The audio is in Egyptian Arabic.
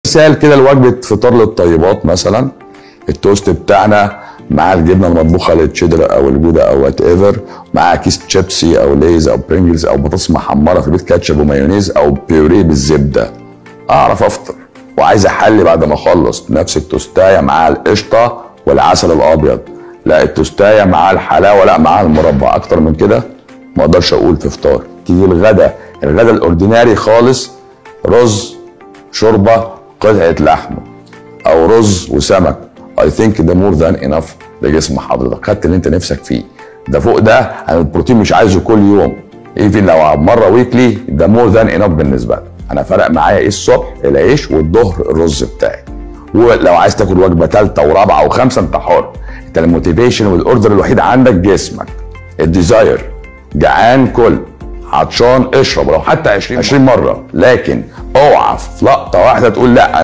مثال كده لوجبه فطار للطيبات مثلا التوست بتاعنا مع الجبنه المطبوخه للتشيدر او الجوده او وات ايفر مع كيس شيبسي او ليز او برينجلز او بطاطس محمره في البيت كاتشب ومايونيز او بيوريه بالزبده اعرف افطر وعايز احلي بعد ما اخلص نفس التوستايه مع القشطه والعسل الابيض لا التوستايه مع الحلاوه لا مع المربى اكتر من كده ما اقدرش اقول في فطار تيجي الغدا الغدا الاورديناري خالص رز شوربه قطعه لحمه او رز وسمك اي ثينك ده مور ذان انف لجسم حضرتك خدت اللي انت نفسك فيه ده فوق ده انا البروتين مش عايزه كل يوم ايفن لو مره ويكلي ده مور ذان انف بالنسبه لك انا فرق معايا ايه الصبح العيش والظهر الرز بتاعي ولو عايز تاكل وجبه ثالثه ورابعه وخامسه انت حر انت الموتيفيشن والاوردر الوحيد عندك جسمك الديزاير جعان كل عطشان اشرب لو حتى 20 20 مره لكن اوعى في لقطه واحده تقول لا